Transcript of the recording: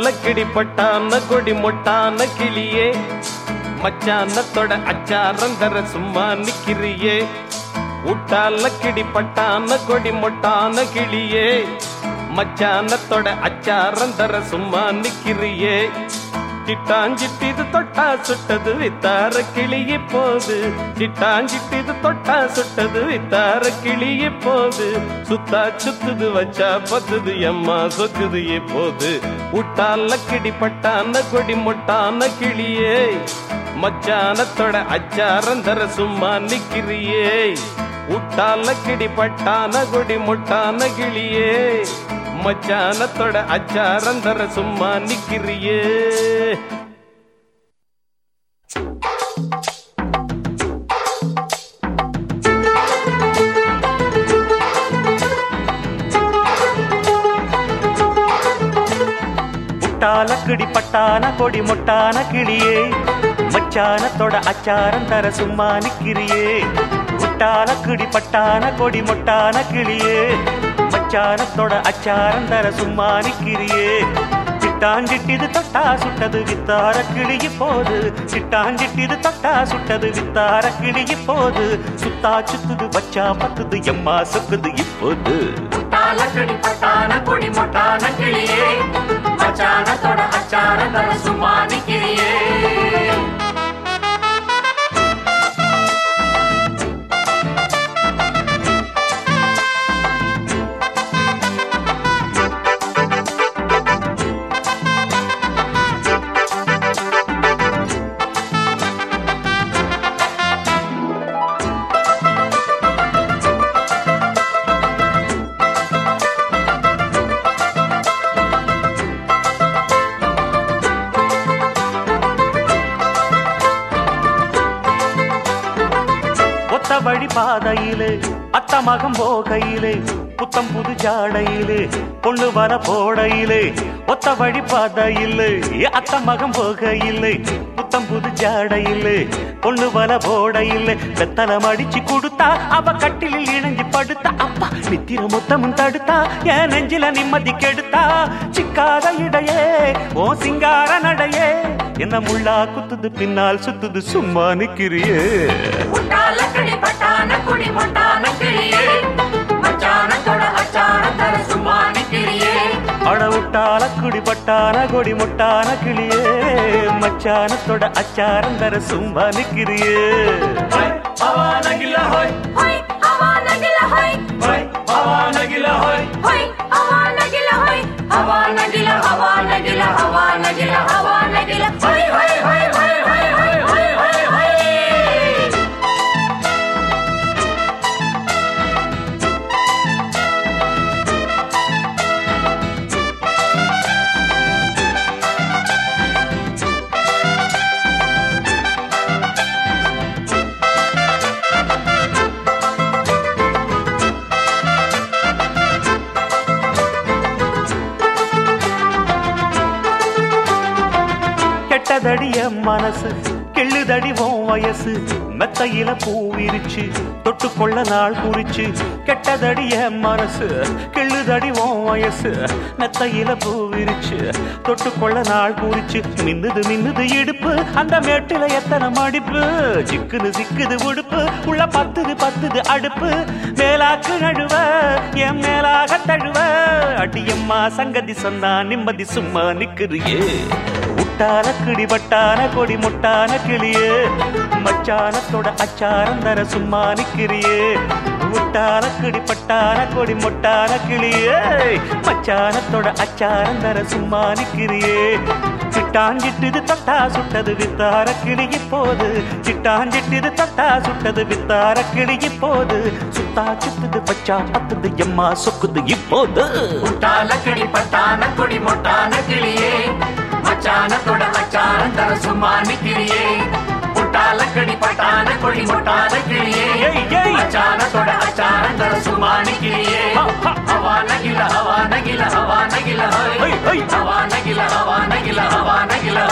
லக்கிடி பட்டான கொடி மொட்டான கிளியே மச்சானத்தோட அச்சாரம் தர சும்மா நிக்கிறியே உட்டா லக்கிடி பட்டான கொடி மொட்டான கிளியே மச்சானத்தோட அச்சாரம் தர சும்மா நிக்கிறியே சிட்டாஞ்சிட்டிது தொட்டா சுட்டது வித்தார கிளிய போது சிட்டாஞ்சிட்டிது தொட்டா சுட்டது வித்தார கிளிய போது சுத்தா சுத்துது வச்சா பத்துது எம்மா சொக்குது இப்போது உட்டால கிடி பட்டான கொடி மொட்டான கிளியே மச்சானத்தோட அச்சாரம் தர சும்மா நிக்கிறியே உட்டால கிடி பட்டான கொடி மொட்டான கிளியே மச்சானத்தோட அச்சாரம் தர சும்மா நிக்கிறியே முட்டால கிடி பட்டான கொடி முட்டான கிளியே மச்சானத்தோட அச்சாரம் தர சும்மா நிக்கிறியே முட்டால கிடி பட்டான கொடி முட்டான கிளியே மச்சானத்தோட அச்சாரம் தர சும்மா நிக்கிறியே சிட்டாஞ்சிட்டிது தொட்டா சுட்டது வித்தார கிளிய போது சிட்டாஞ்சிட்டிது தொட்டா சுட்டது வித்தார கிளிய போது சுத்தா சுத்துது வச்சா பத்துது எம்மா சொக்குது இப்போது முட்டால கிடி பட்டான கொடி மொட்டான கிளியே மச்சானத்தோட அச்சார தர சும்மா நிக்கிறியே ஒத்த வழி பாதையிலே அத்த மகம் போகையிலே புத்தம் புது ஜாடையிலே பொண்ணு வர போடையிலே ஒத்த வழி பாதையிலே அத்த மகம் போகையிலே புத்தம் புது ஜாடையிலே பொண்ணு வர போடையிலே வெத்தலம் அடிச்சு கொடுத்தா அவ கட்டிலில் இணைஞ்சு படுத்தா அப்பா நித்திர மொத்தமும் தடுத்தா என் நெஞ்சில நிம்மதி கெடுத்தா சிக்காத இடையே ஓ சிங்கார நடையே என்ன முள்ளா குத்துது பின்னால் சுத்துது சும்மா நிக்கிறியே முட்டால கிடி பட்டான கொடி மொட்டான கிளியே மச்சானத்தோட அச்சார தர சும்மா நிக்கிறியே அடவுட்டால குடிபட்டான கொடி முட்டான கிளியே மச்சானத்தோட அச்சாரம் தர சும்மா நிக்கிறியே ஹொய் அவா நகில ஹொய் ஹொய் அவா நகில ஹொய் ஹொய் அவா நகில ஹொய் அவா நகில அவா நகில அவா நகில ஹொய் ஹொய் ஹொய் ஹொய் ஹொய் ஹொய் ஹொய் ஹொய் ஹொய் கெட்டதடிய மனசு கிள்ளுதடி உன் வயசு மெத்தையில பூ விரிச்சு தொட்டுக்கொள்ள நாள் குறிச்சு கெட்டதடிய மனசு கிள்ளுதடி உன் வயசு மெத்தையில பூ விரிச்சு தொட்டுக்கொள்ள நாள் குறிச்சு மின்னுது மின்னுது இடுப்பு அந்த மேட்டுல எத்தனை மடிப்பு சிக்குது சிக்குது உடுப்பு உள்ள பத்துது பத்துது அடுப்பு மேலாக்கு நழுவ என் மேலாக தழுவ அடியம்மா சங்கதி சொன்னா நிம்மதி சும்மா நிக்கிறியே முட்டான கிடிபட்டான கொடி முட்டான கிளியே மச்சானத்தோட அச்சாரம் தர சும்மா நிக்கிறியே முட்டான கிடிப்பட்டான கொடி முட்டான கிளியே மச்சானத்தோட அச்சாரம் தர சும்மா நிக்கிறியே சிட்டாஞ்சிட்டுது தொட்டா சுட்டது வித்தார கிளிய போது சிட்டாஞ்சிட்டுது தொட்டா சுட்டது வித்தார கிளிய போது சுத்தா சுத்துது பச்சா பத்துது எம்மா சொக்குது இப்போது முட்டால கிடி பட்டான கொடி மொட்டான கிளியே மச்சானத்தோட அச்சாரம் தர சும்மா நிக்கிறியே முட்டால கிடி பட்டான கொடி மொட்டான கிளியே ஏய், ஏய். மச்சானத்தோட அச்சாரம் தர சும்மா நிக்கிறியே ஹா, ஹா. ஹவா நகில ஹவா நகில ஹவா நகில ஹொய், ஹொய். ஹவா நகில ஹவா நகில ஹவா நகில